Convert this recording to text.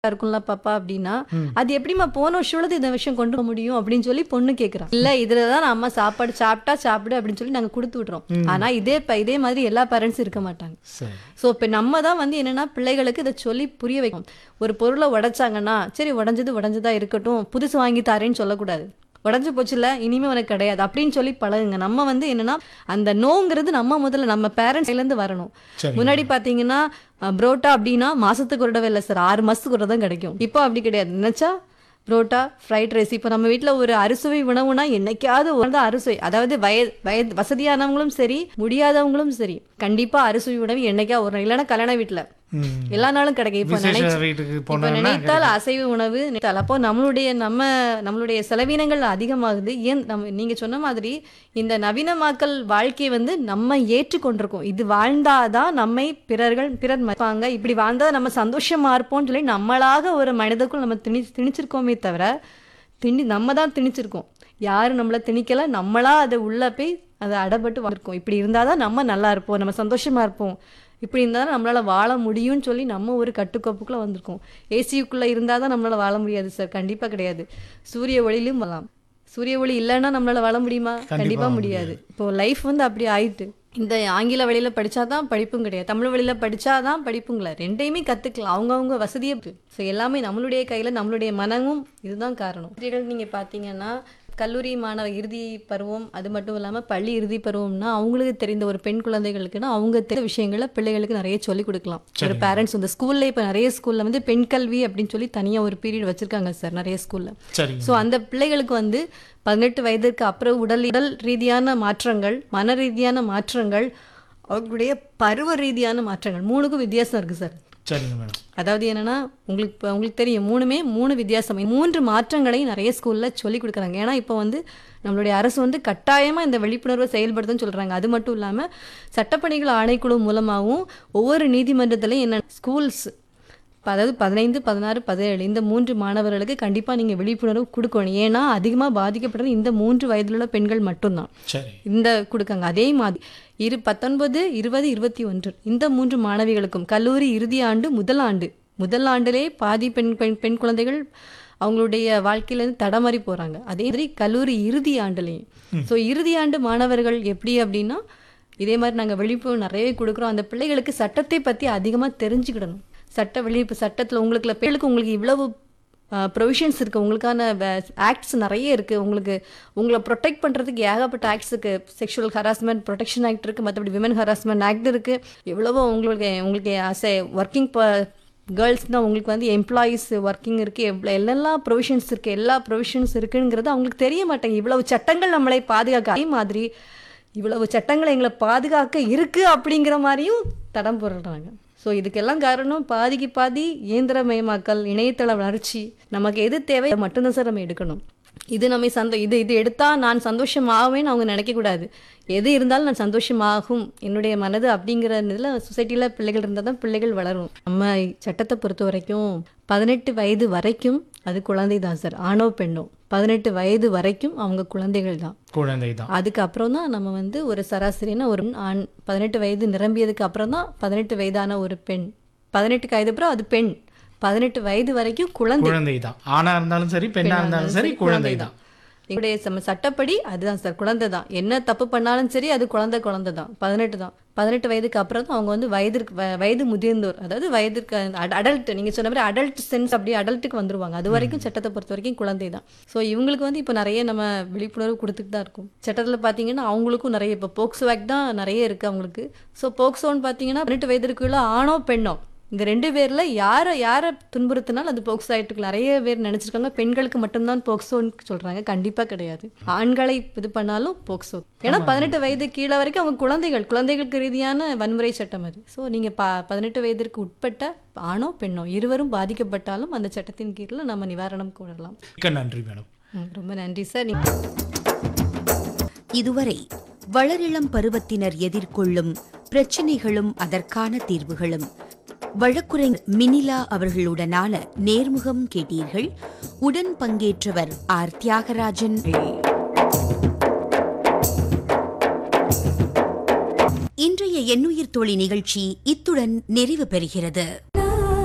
இருக்கும்ல பாப்பா அப்படின்னா அது எப்படிம்மா போன வருஷம் இந்த விஷயம் கொண்டு வர முடியும் அப்படின்னு சொல்லி பொண்ணு கேக்குறான் இல்ல இதுலதான் அம்மா சாப்பாடு சாப்பிட்டா சாப்பிடு அப்படின்னு சொல்லி நாங்க கொடுத்து விடுறோம் ஆனா இதே ப- இதே மாதிரி எல்லா பேரண்ட்ஸும் இருக்க மாட்டாங்க சரி ஸோ இப்போ நம்ம தான் வந்து என்னன்னா பிள்ளைகளுக்கு இதை சொல்லி புரிய வைக்கணும் ஒரு பொருளை உடைச்சாங்கன்னா சரி உடஞ்சது உடஞ்சதா இருக்கட்டும் புதுசு வாங்கி தாரேன்னு சொல்லக்கூடாது உடஞ்சு போச்சுல இனிமே உனக்கு கிடையாது அப்படின்னு சொல்லி பழகுங்க நம்ம வந்து என்னன்னா அந்த நோங்கிறது நம்ம முதல்ல நம்ம பேரண்ட்ஸ்ல இருந்து வரணும் சரி முன்னாடி பாத்தீங்கன்னா அஹ், புரோட்டா அப்படின்னா மாசத்துக்கு ஒரு தடவை இல்லை சார் ஆறு மாசத்துக்கு ஒரு தடவை தான் கிடைக்கும் இப்போ அப்படி கிடையாது நினைச்சா புரோட்டா ஃப்ரைட் ரைஸ் இப்போ நம்ம வீட்டில் ஒரு அறுசுவை உணவுனா என்னைக்காவது ஒரு தான் அறுசுவை அதாவது வய வயது வசதியானவங்களும் சரி முடியாதவங்களும் சரி கண்டிப்பா அறுசுவை உணவு என்னைக்கா ஒரு நாள் இல்லைன்னா கல்யாண வீட்டில் ம். எல்லா நாளும் கிடைக்கும் இப்போ விசேஷ நினைச்சு வீட்டுக்கு இப்போ போனோம்னா நினைத்தால் அசைவ உணவு நினைத்தால் அப்போ நம்மளுடைய நம்ம நம்மளுடைய செலவினங்கள் அதிகமாகுது ஏன் நம்ம நீங்க சொன்ன மாதிரி இந்த நவீனமாக்கல் வாழ்க்கையை வந்து நம்ம ஏற்றுக்கொண்டிருக்கோம் இது வாழ்ந்தாதான் நம்மை பிறர்கள் பிறர் மதிப்பாங்க இப்படி வாழ்ந்தா நம்ம சந்தோஷமா இருப்போம்னு சொல்லி நம்மளாக ஒரு மனிதக்குள் நம்ம திணி திணிச்சிருக்கோமே தவிர திணி நம்ம தான் திணிச்சிருக்கோம் யாரும் நம்மளை திணிக்கல நம்மளா அதை உள்ள போய் அதை அடப்பட்டு வந்திருக்கோம் இப்படி இருந்தாதான் நம்ம நல்லா இருப்போம் நம்ம சந்தோஷமா இருப்போம் இப்படி இருந்தால் தான் நம்மளால வாழ முடியும்னு சொல்லி நம்ம ஒரு கட்டுக்கோப்புக்குள்ள வந்திருக்கோம் ஏசிக்குள்ள இருந்தால் தான் நம்மளால வாழ முடியாது சார் கண்டிப்பா கிடையாது சூரிய ஒளியிலும் வாழலாம் சூரிய ஒளி இல்லைன்னா நம்மளால வாழ முடியுமா கண்டிப்பா முடியாது இப்போ லைஃப் வந்து அப்படி ஆயிட்டு இந்த ஆங்கில வழியில படிச்சாதான் படிப்பும் கிடையாது தமிழ் வழியில படிச்சாதான் படிப்புங்களா ரெண்டையுமே கத்துக்கலாம் அவங்கவுங்க வசதியை ஸோ எல்லாமே நம்மளுடைய கையில நம்மளுடைய மனமும் இதுதான் காரணம் ஆசிரியர்கள் நீங்க பாத்தீங்கன்னா கல்லூரி மாணவ இறுதி பருவம் அது மட்டும் இல்லாமல் பள்ளி இறுதி பருவம்னா அவங்களுக்கு தெரிந்த ஒரு பெண் குழந்தைகளுக்குன்னா அவங்க தெரிந்த விஷயங்களை பிள்ளைகளுக்கு நிறைய சொல்லிக் கொடுக்கலாம் ஒரு பேரண்ட்ஸ் வந்து ஸ்கூல்ல இப்போ நிறைய ஸ்கூல்ல வந்து பெண் கல்வி அப்படின்னு சொல்லி தனியாக ஒரு பீரியட் வச்சிருக்காங்க சார் நிறைய ஸ்கூல்ல சரிங்க ஸோ அந்த பிள்ளைகளுக்கு வந்து பதினெட்டு வயதுக்கு அப்புறம் உடல் உடல் ரீதியான மாற்றங்கள் மன ரீதியான மாற்றங்கள் அவர்களுடைய பருவ ரீதியான மாற்றங்கள் மூணுக்கும் வித்தியாசம் இருக்கு சார் சரிங்க மேடம் அதாவது என்னன்னா உங்களுக்கு இப்போ உங்களுக்கு தெரியும் மூணுமே மூணு வித்தியாசம் மூன்று மாற்றங்களையும் நிறைய ஸ்கூல்ல சொல்லி கொடுக்குறாங்க ஏன்னா இப்போ வந்து நம்மளுடைய அரசு வந்து கட்டாயமா இந்த விழிப்புணர்வை செயல்படுத்துன்னு சொல்றாங்க அது மட்டும் இல்லாம சட்டப்பணிகள் ஆணைக்குழு மூலமாகவும் ஒவ்வொரு நீதிமன்றத்திலையும் என்ன ஸ்கூல்ஸ் அதாவது பதினைந்து பதினாறு பதினேழு இந்த மூன்று மாணவர்களுக்கு கண்டிப்பா நீங்க விழிப்புணர்வு கொடுக்கணும் ஏன்னா அதிகமா பாதிக்கப்படுறது இந்த மூன்று வயதில் உள்ள பெண்கள் மட்டும்தான் சரி இந்த கொடுக்காங்க அதே மாதிரி இரு பத்தொன்பது இருபது இருபத்தி ஒன்று இந்த மூன்று மாணவிகளுக்கும் கல்லூரி இறுதி ஆண்டு முதல் ஆண்டு முதல் ஆண்டிலே பாதி பெண் பெண் பெண் குழந்தைகள் அவங்களுடைய வாழ்க்கையிலேருந்து தடமாறி போறாங்க அதே மாதிரி கல்லூரி இறுதி ஆண்டுலேயும் ஸோ இறுதி ஆண்டு மாணவர்கள் எப்படி அப்படின்னா இதே மாதிரி நாங்கள் விழிப்புணர்வு நிறைய கொடுக்குறோம் அந்த பிள்ளைகளுக்கு சட்டத்தை பற்றி அதிகமாக தெரிஞ்சுக்கிடணும் சட்ட விழிப்பு சட்டத்தில் உங்களுக்கு பிள்ளைகளுக்கு உங்களுக்கு இவ்வளவு ப்ரொவிஷன்ஸ் இருக்குது உங்களுக்கான ஆக்ட்ஸ் நிறைய இருக்குது உங்களுக்கு உங்களை ப்ரொடெக்ட் பண்ணுறதுக்கு ஏகப்பட்ட ஆக்ட்ஸ் இருக்குது செக்ஷுவல் ஹராஸ்மெண்ட் ப்ரொடெக்ஷன் ஆக்ட் இருக்குது மற்றபடி விமன் ஹராஸ்மெண்ட் ஆக்ட் இருக்குது எவ்வளவோ உங்களுக்கு உங்களுக்கு ஆஸ் ஏ ஒர்க்கிங் கேர்ள்ஸ்னால் உங்களுக்கு வந்து எம்ப்ளாயீஸ் ஒர்க்கிங் இருக்குது எவ்வளோ எல்லாம் ப்ரொவிஷன்ஸ் இருக்குது எல்லா ப்ரொவிஷன்ஸ் இருக்குங்கிறது அவங்களுக்கு தெரிய மாட்டேங்குது இவ்வளவு சட்டங்கள் நம்மளை பாதுகாக்க அதே மாதிரி இவ்வளவு சட்டங்களை எங்களை பாதுகாக்க இருக்கு அப்படிங்கிற மாதிரியும் தடம் போடுறாங்க ஸோ இதுக்கெல்லாம் காரணம் பாதிக்கு பாதி இயந்திரமயமாக்கல் இணையதள வளர்ச்சி நமக்கு எது தேவை அதை மட்டும்தான் சார் நம்ம எடுக்கணும் இது நம்ம சந்தோ இது இது எடுத்தா நான் சந்தோஷமாவேன்னு அவங்க நினைக்கக்கூடாது எது இருந்தாலும் நான் சந்தோஷமாகும் என்னுடைய மனது அப்படிங்கிற இதில் சொசைட்டியில் பிள்ளைகள் இருந்தால் தான் பிள்ளைகள் வளரும் நம்ம சட்டத்தை பொறுத்த வரைக்கும் பதினெட்டு வயது வரைக்கும் அது குழந்தை தான் சார் ஆணோ பெண்ணோ பதினெட்டு வயது வரைக்கும் அவங்க குழந்தைகள் தான் குழந்தை தான் அதுக்கப்புறம் தான் நம்ம வந்து ஒரு சராசரியான ஒரு ஆண் பதினெட்டு வயது நிரம்பியதுக்கு அப்புறம் தான் பதினெட்டு வயதான ஒரு பெண் பதினெட்டுக்கு வயது அப்புறம் அது பெண் பதினெட்டு வயது வரைக்கும் குழந்தை குழந்தை தான் ஆணா இருந்தாலும் சரி பெண்ணா இருந்தாலும் சரி குழந்தை தான் எங்களுடைய சம சட்டப்படி அதுதான் சார் குழந்தை தான் என்ன தப்பு பண்ணாலும் சரி அது குழந்தை குழந்தை தான் பதினெட்டு தான் பதினெட்டு வயதுக்கு அப்புறம் தான் அவங்க வந்து வயதிற்கு வ- வயது முதிர்ந்தோர் அதாவது வயதிற்கு அடல்ட் நீங்க சொன்ன மாதிரி அடல்ட் சென்ஸ் அப்படி அடல்ட்டுக்கு வந்துருவாங்க அது வரைக்கும் சட்டத்தை பொறுத்த வரைக்கும் குழந்தை தான் ஸோ இவங்களுக்கு வந்து இப்போ நிறைய நம்ம விழிப்புணர்வு கொடுத்துட்டு தான் இருக்கும் சட்டத்தில் பார்த்தீங்கன்னா அவங்களுக்கும் நிறைய இப்போ போக்சோ ஆக்ட் தான் நிறைய இருக்கு அவங்களுக்கு ஸோ போக்சோன்னு பார்த்தீங்கன்னா பதினெட்டு வயதிற்குள்ள ஆணோ பெண்ணோ இந்த ரெண்டு பேர்ல யாரை யாரை துன்புறுத்தினாலும் அது போக்சோ ஆயிட்டு நிறைய பேர் நினைச்சிருக்காங்க பெண்களுக்கு மட்டும்தான் போக்சோன்னு சொல்றாங்க கண்டிப்பா கிடையாது ஆண்களை இது பண்ணாலும் போக்சோ ஏன்னா பதினெட்டு வயது கீழே வரைக்கும் அவங்க குழந்தைகள் குழந்தைகளுக்கு ரீதியான வன்முறை சட்டம் அது ஸோ நீங்க ப பதினெட்டு வயதிற்கு உட்பட்ட ஆணோ பெண்ணோ இருவரும் பாதிக்கப்பட்டாலும் அந்த சட்டத்தின் கீழே நம்ம நிவாரணம் கூறலாம் மிக்க நன்றி மேடம் ம், ரொம்ப நன்றி சார் நீங்க இதுவரை வளரிளம் பருவத்தினர் எதிர்கொள்ளும் பிரச்சினைகளும் அதற்கான தீர்வுகளும் வழக்குரைஞர் மினிலா அவர்களுடனான நேர்முகம் கேட்டீர்கள் உடன் பங்கேற்றவர் ஆர் தியாகராஜன் இன்றைய எண்ணுயிர் தோழி நிகழ்ச்சி இத்துடன் நிறைவு பெறுகிறது